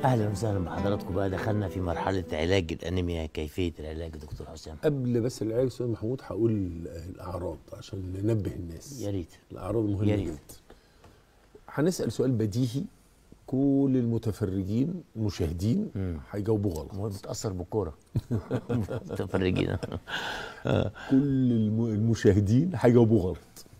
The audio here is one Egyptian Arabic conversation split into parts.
اهلا وسهلا بحضراتكم بقى دخلنا في مرحله علاج الانيميا كيفيه العلاج يا دكتور حسام قبل بس العلاج استاذ محمود هقول الاعراض عشان ننبه الناس يا ريت الاعراض يا مهمه ريت. جدا هنسال سؤال بديهي كل المتفرجين المشاهدين هيجاوبوا غلط هو بتاثر بالكوره متفرجين كل الم- المشاهدين هيجاوبوا غلط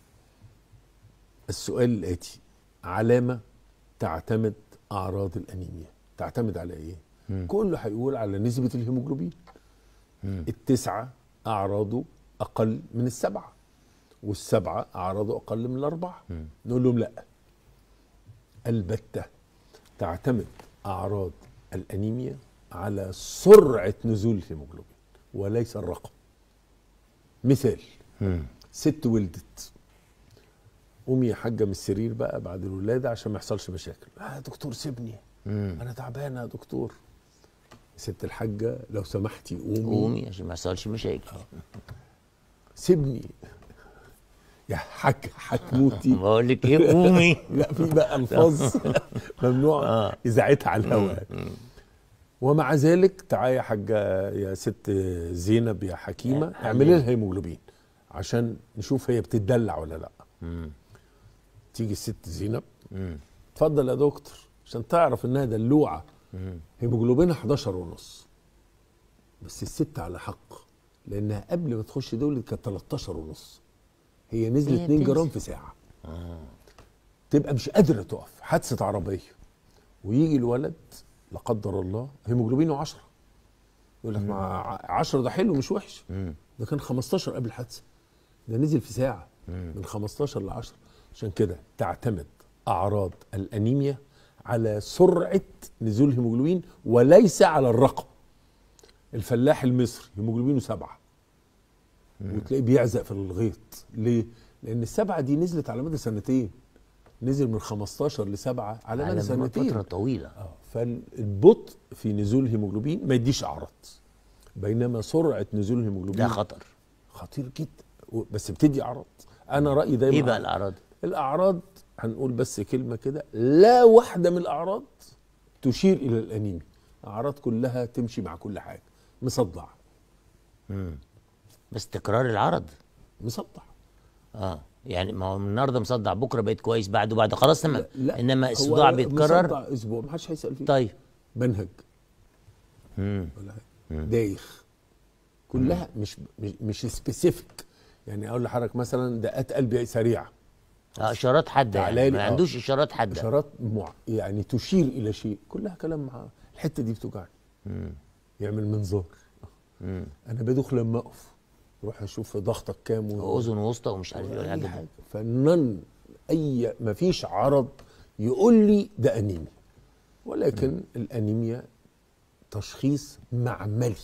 السؤال الاتي علامه تعتمد اعراض الانيميا تعتمد على ايه كله هيقول على نسبه الهيموجلوبين التسعه اعراضه اقل من السبعه والسبعه اعراضه اقل من الاربعه نقول لهم لا البته تعتمد اعراض الانيميا على سرعه نزول الهيموجلوبين وليس الرقم مثال ست ولدت قومي يا حاجه من السرير بقى بعد الولاده عشان ما يحصلش مشاكل آه يا دكتور سيبني انا تعبانه يا دكتور ست الحاجه لو سمحتي قومي قومي عشان ما يحصلش مشاكل سيبني يا حاج هتموتي بقول لك ايه قومي لا في بقى الفاظ ممنوع اذاعتها على الهواء ومع ذلك تعالي يا حاجه يا ست زينب يا حكيمه يا اعملي حبيبي. لها هيموجلوبين عشان نشوف هي بتدلع ولا لا تيجي الست زينب اتفضل يا دكتور عشان تعرف انها دلوعه هيموجلوبينها 11 ونص بس الست على حق لانها قبل ما تخش دولة كانت 13 ونص هي نزلت هي 2 بتنزل. جرام في ساعه تبقى مش قادره تقف حادثه عربيه ويجي الولد لا قدر الله هيموجلوبينه 10 يقول لك مع 10 ده حلو مش وحش ده كان 15 قبل الحادثه ده نزل في ساعه من 15 ل 10 عشان كده تعتمد اعراض الانيميا على سرعه نزول الهيموجلوبين وليس على الرقم الفلاح المصري هيموجلوبينه سبعه وتلاقيه بيعزق في الغيط ليه؟ لان السبعه دي نزلت على مدى سنتين نزل من 15 لسبعه على مدى على سنتين فتره طويله اه فالبطء في نزول الهيموجلوبين ما يديش اعراض بينما سرعه نزول الهيموجلوبين ده خطر خطير جدا و- بس بتدي اعراض انا رايي دايما ايه بقى الاعراض الاعراض هنقول بس كلمه كده لا واحده من الاعراض تشير الى الانيميا اعراض كلها تمشي مع كل حاجه مصدع بس تكرار العرض مصدع اه يعني ما هو النهارده مصدع بكره بقيت كويس بعده بعد خلاص تمام لا انما هو الصداع بيتكرر مصدع اسبوع ما حدش هيسال فيه طيب منهج ولا حاجة. دايخ كلها مش مش, مش سبيسيفيك يعني اقول لحضرتك مثلا دقات قلبي سريعه آه اشارات حاده تعالى يعني لي، ما آه. عندوش اشارات حاده اشارات مع يعني تشير الى شيء كلها كلام مع الحته دي بتوجعني يعمل منظار انا بدوخ لما اقف روح اشوف ضغطك كام و... اذن وسطى ومش عارف ايه اي والحاجات دي حاجه فنن اي ما فيش عرض يقول لي ده انيميا ولكن الانيميا تشخيص معملي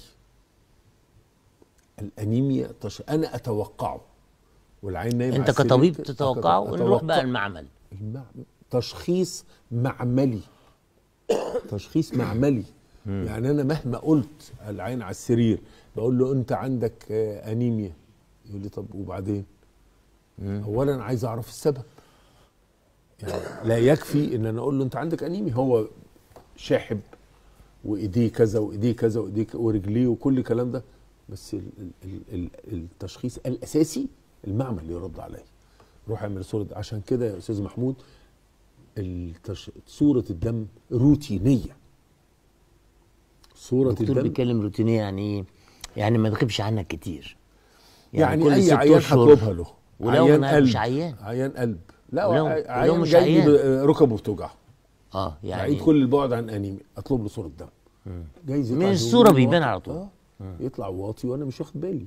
الانيميا تش... انا اتوقعه والعين نايم انت على السرير كطبيب كده، تتوقعه أتوقع- ونروح بقى المعمل المع... تشخيص معملي تشخيص معملي يعني انا مهما قلت العين على السرير بقول له انت عندك آه، انيميا يقول لي طب وبعدين اولا عايز اعرف السبب يعني لا يكفي ان انا اقول له انت عندك انيميا هو شاحب وايديه كذا وايديه كذا وايديه ك- ورجليه وكل الكلام ده بس ال ال ال التشخيص الاساسي المعمل اللي يرد عليا روح اعمل صوره عشان كده يا استاذ محمود التش... صوره الدم روتينيه صوره الدكتور الدم بيتكلم روتينيه يعني ايه؟ يعني ما تغيبش عنك كتير يعني, كل اي ست عيان أشهر. هطلبها له ولو عيان أنا قلب مش عيان. عيان قلب لا ولو- ع- ولو عيان مش جاي عيان. ب- ركبه بتوجعه اه يعني يعني كل البعد عن انيميا اطلب له صوره دم جايز يطلع من هو الصورة واطي. بيبان على طول. اه يطلع واطي وانا مش واخد بالي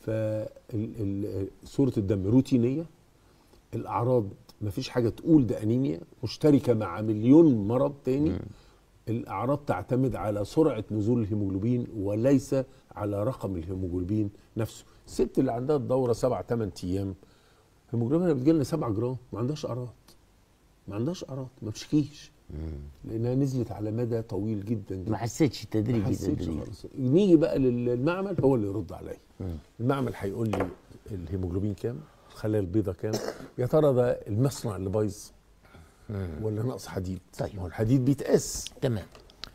فصوره الدم روتينيه الاعراض مفيش حاجه تقول ده انيميا مشتركه مع مليون مرض تاني الاعراض تعتمد على سرعه نزول الهيموجلوبين وليس على رقم الهيموجلوبين نفسه الست اللي عندها الدوره سبع ثمان ايام هيموجلوبينها بتجي لنا 7 جرام ما عندهاش اعراض ما عندهاش اعراض ما بتشكيش لانها نزلت على مدى طويل جدا جدا ما حسيتش ما تدريجي حسيتش تدريجي خالص نيجي بقى للمعمل هو اللي يرد عليا المعمل هيقول لي الهيموجلوبين كام الخلايا البيضاء كام يا ترى ده المصنع اللي بايظ ولا ناقص حديد طيب. ما هو الحديد بيتقاس تمام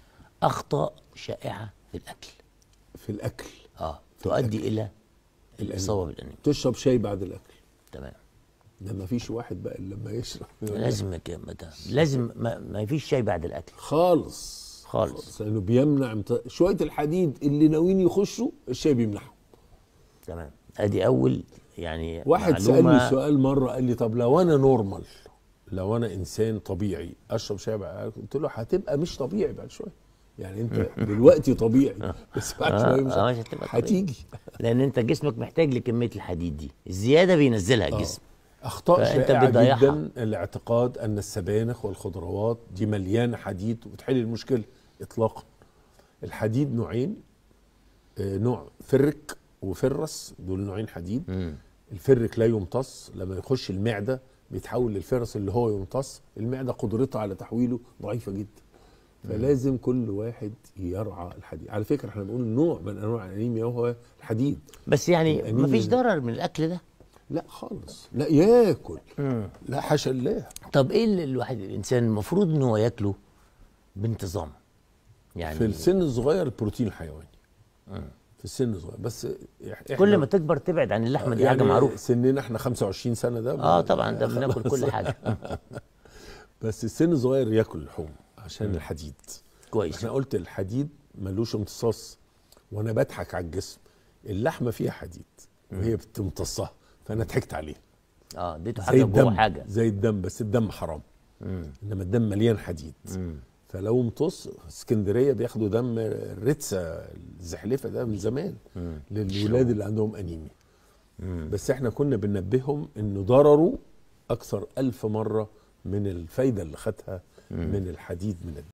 اخطاء شائعه في الاكل في الاكل اه تؤدي الى الاصابه بالانيميا تشرب شاي بعد الاكل تمام ده ما فيش واحد بقى إلا لما يشرب لازم يك- ما ده- لازم ما, ما فيش شاي بعد الاكل خالص خالص. لانه بيمنع امت... شويه الحديد اللي ناويين يخشوا الشاي بيمنعهم تمام ادي اول يعني واحد معلومة سالني سؤال مره قال لي طب لو انا نورمال لو انا انسان طبيعي اشرب شاي بعد قلت له هتبقى مش طبيعي بعد شويه يعني انت دلوقتي طبيعي بس بعد آه، شويه مش آه، مش هتبقى طبيعي. هتيجي لان انت جسمك محتاج لكميه الحديد دي الزياده بينزلها الجسم اخطاء فأنت شائعه بتضيعها. جدا الاعتقاد ان السبانخ والخضروات دي مليانه حديد وبتحل المشكله اطلاقا الحديد نوعين آه، نوع فرك وفرس دول نوعين حديد مم. الفرك لا يمتص لما يخش المعده بيتحول للفرس اللي هو يمتص المعده قدرتها على تحويله ضعيفه جدا فلازم كل واحد يرعى الحديد على فكره احنا بنقول نوع من انواع الانيميا وهو الحديد بس يعني الأنيميا مفيش ده- ضرر من الاكل ده لا خالص لا ياكل لا حاشا الله طب ايه اللي الواحد الانسان المفروض ان هو ياكله بانتظام يعني في السن الصغير البروتين الحيواني في السن الصغير بس إح- كل إحنا- ما تكبر تبعد عن اللحمه دي حاجه معروفه سننا احنا 25 سنه ده اه طبعا ده بناكل كل حاجه بس السن الصغير ياكل لحوم عشان الحديد كويس احنا قلت الحديد ملوش امتصاص وانا بضحك على الجسم اللحمه فيها حديد وهي بتمتصها فانا ضحكت عليه اه اديته زي حاجه جوه الدم حاجه زي الدم بس الدم حرام انما الدم مليان حديد فلو امتص اسكندريه بياخدوا دم الرتسه الزحلفه ده من زمان للولاد اللي عندهم انيميا بس احنا كنا بننبههم انه ضرره اكثر ألف مره من الفايده اللي خدها من الحديد من الدم